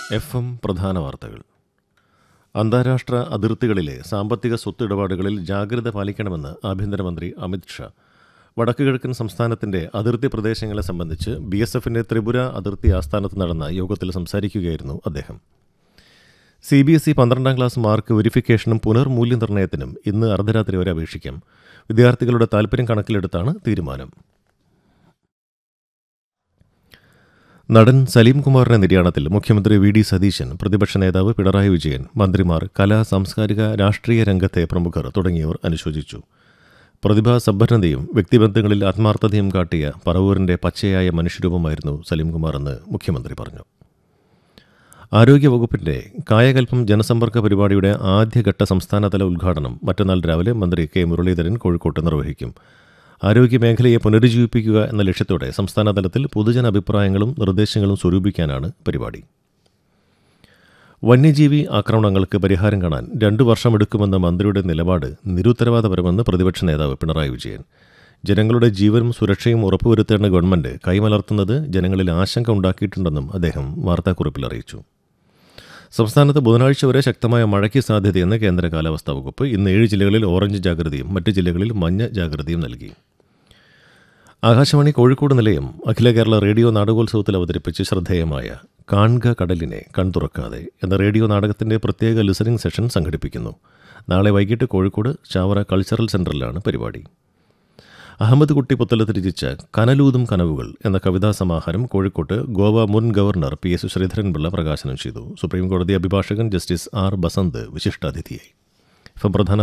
F എം പ്രധാന വാർത്തകൾ അന്താരാഷ്ട്ര അതിർത്തികളിലെ സാമ്പത്തിക സ്വത്ത് ഇടപാടുകളിൽ ജാഗ്രത പാലിക്കണമെന്ന് ആഭ്യന്തരമന്ത്രി അമിത് ഷാ വടക്കുകിഴക്കൻ സംസ്ഥാനത്തിന്റെ അതിർത്തി പ്രദേശങ്ങളെ സംബന്ധിച്ച് ബി എസ് എഫിന്റെ ത്രിപുര അതിർത്തി ആസ്ഥാനത്ത് നടന്ന യോഗത്തിൽ സംസാരിക്കുകയായിരുന്നു അദ്ദേഹം സി ബി എസ് ഇ പന്ത്രണ്ടാം ക്ലാസ് മാർക്ക് വെരിഫിക്കേഷനും പുനർമൂല്യനിർണ്ണയത്തിനും ഇന്ന് അർദ്ധരാത്രി വരെ അപേക്ഷിക്കാം വിദ്യാർത്ഥികളുടെ താൽപ്പര്യം കണക്കിലെടുത്താണ് തീരുമാനം നടൻ സലീം കുമാറിന്റെ നിര്യാണത്തിൽ മുഖ്യമന്ത്രി വി ഡി സതീശൻ പ്രതിപക്ഷ നേതാവ് പിണറായി വിജയൻ മന്ത്രിമാർ കലാ സാംസ്കാരിക രാഷ്ട്രീയ രംഗത്തെ പ്രമുഖർ തുടങ്ങിയവർ അനുശോചിച്ചു പ്രതിഭാ സമ്പന്നതയും വ്യക്തിബന്ധങ്ങളിൽ ആത്മാർത്ഥതയും കാട്ടിയ പറവൂരിന്റെ പച്ചയായ മനുഷ്യരൂപമായിരുന്നു സലീംകുമാർ എന്ന് മുഖ്യമന്ത്രി പറഞ്ഞു ആരോഗ്യവകുപ്പിന്റെ കായകൽപ്പം ജനസമ്പർക്ക പരിപാടിയുടെ ആദ്യഘട്ട സംസ്ഥാനതല ഉദ്ഘാടനം മറ്റന്നാൾ രാവിലെ മന്ത്രി കെ മുരളീധരൻ കോഴിക്കോട്ട് നിർവഹിക്കും ആരോഗ്യമേഖലയെ പുനരുജ്ജീവിപ്പിക്കുക എന്ന ലക്ഷ്യത്തോടെ സംസ്ഥാനതലത്തിൽ പൊതുജന അഭിപ്രായങ്ങളും നിർദ്ദേശങ്ങളും സ്വരൂപിക്കാനാണ് പരിപാടി വന്യജീവി ആക്രമണങ്ങൾക്ക് പരിഹാരം കാണാൻ രണ്ടു വർഷമെടുക്കുമെന്ന മന്ത്രിയുടെ നിലപാട് നിരുത്തരവാദപരമെന്ന് പ്രതിപക്ഷ നേതാവ് പിണറായി വിജയൻ ജനങ്ങളുടെ ജീവനും സുരക്ഷയും ഉറപ്പുവരുത്തേണ്ട ഗവൺമെന്റ് കൈമലർത്തുന്നത് ജനങ്ങളിൽ ആശങ്ക ഉണ്ടാക്കിയിട്ടുണ്ടെന്നും അദ്ദേഹം വാർത്താക്കുറിപ്പിൽ അറിയിച്ചു സംസ്ഥാനത്ത് ബുധനാഴ്ച വരെ ശക്തമായ മഴയ്ക്ക് സാധ്യതയെന്ന് കേന്ദ്ര കാലാവസ്ഥാ വകുപ്പ് ഇന്ന് ഏഴ് ജില്ലകളിൽ ഓറഞ്ച് ജാഗ്രതയും മറ്റ് ജില്ലകളിൽ മഞ്ഞ ജാഗ്രതയും നൽകി ആകാശവാണി കോഴിക്കോട് നിലയം അഖില കേരള റേഡിയോ നാടകോത്സവത്തിൽ അവതരിപ്പിച്ച് ശ്രദ്ധേയമായ കാൺക കടലിനെ കൺതുറക്കാതെ എന്ന റേഡിയോ നാടകത്തിന്റെ പ്രത്യേക ലിസണിംഗ് സെഷൻ സംഘടിപ്പിക്കുന്നു നാളെ വൈകിട്ട് കോഴിക്കോട് ചാവറ കൾച്ചറൽ സെന്ററിലാണ് പരിപാടി അഹമ്മദ് കുട്ടി പുത്തലത്ത് രചിച്ച കനലൂതും കനവുകൾ എന്ന കവിതാ സമാഹാരം കോഴിക്കോട്ട് ഗോവ മുൻ ഗവർണർ പി എസ് ശ്രീധരൻപിള്ള പ്രകാശനം ചെയ്തു സുപ്രീം കോടതി അഭിഭാഷകൻ ജസ്റ്റിസ് ആർ ബസന്ത് വിശിഷ്ടാതിഥിയായി എഫ് എം പ്രധാന